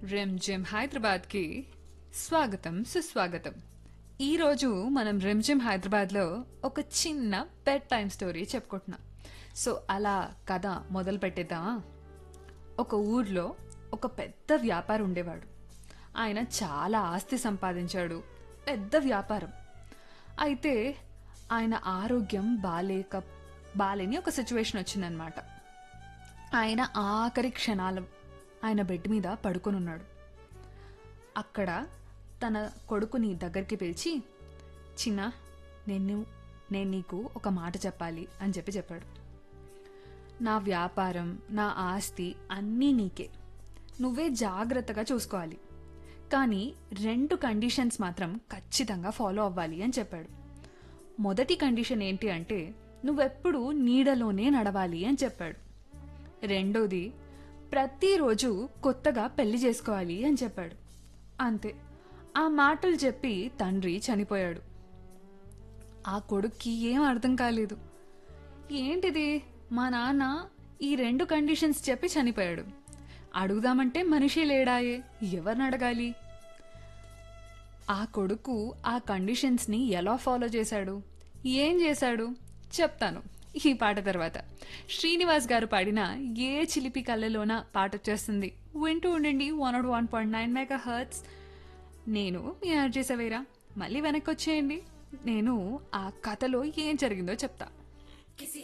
rim gym హైదరాబాద్కి స్వాగతం సుస్వాగతం ఈరోజు మనం రిమ్ జిమ్ హైదరాబాద్లో ఒక చిన్న బెడ్ టైం స్టోరీ చెప్పుకుంటున్నాం సో అలా కథ మొదలు పెట్టేద్దామా ఒక ఊర్లో ఒక పెద్ద వ్యాపారి ఉండేవాడు ఆయన చాలా ఆస్తి సంపాదించాడు పెద్ద వ్యాపారం అయితే ఆయన ఆరోగ్యం బాలేక బాలేని ఒక సిచ్యువేషన్ వచ్చిందనమాట ఆయన ఆఖరి క్షణాలు ఆయన బెడ్ మీద పడుకొని ఉన్నాడు అక్కడ తన కొడుకుని దగ్గరికి పిలిచి చిన్న నేను నేను నీకు ఒక మాట చెప్పాలి అని చెప్పి చెప్పాడు నా వ్యాపారం నా ఆస్తి అన్నీ నీకే నువ్వే జాగ్రత్తగా చూసుకోవాలి కానీ రెండు కండిషన్స్ మాత్రం ఖచ్చితంగా ఫాలో అవ్వాలి అని చెప్పాడు మొదటి కండిషన్ ఏంటి అంటే నువ్వెప్పుడు నీడలోనే నడవాలి అని చెప్పాడు రెండోది ప్రతిరోజు కొత్తగా పెళ్లి చేసుకోవాలి అని చెప్పాడు అంతే ఆ మాటలు చెప్పి తండ్రి చనిపోయాడు ఆ కొడుక్కి ఏం అర్థం కాలేదు ఏంటిది మా నాన్న ఈ రెండు కండిషన్స్ చెప్పి చనిపోయాడు అడుగుదామంటే మనిషి లేడాయే ఎవరిని అడగాలి ఆ కొడుకు ఆ కండిషన్స్ని ఎలా ఫాలో చేశాడు ఏం చేశాడు చెప్తాను ఈ పాట తర్వాత శ్రీనివాస్ గారు పాడిన ఏ చిలిపి కళ్ళలోన పాట వచ్చేస్తుంది వింటూ ఉండండి one naught one point nine mega hertz నేను మీ ఆర్జే సవేరా మళ్ళీ వెనక్కి వచ్చేయండి నేను ఆ కథలో ఏం జరిగిందో చెప్తా किसी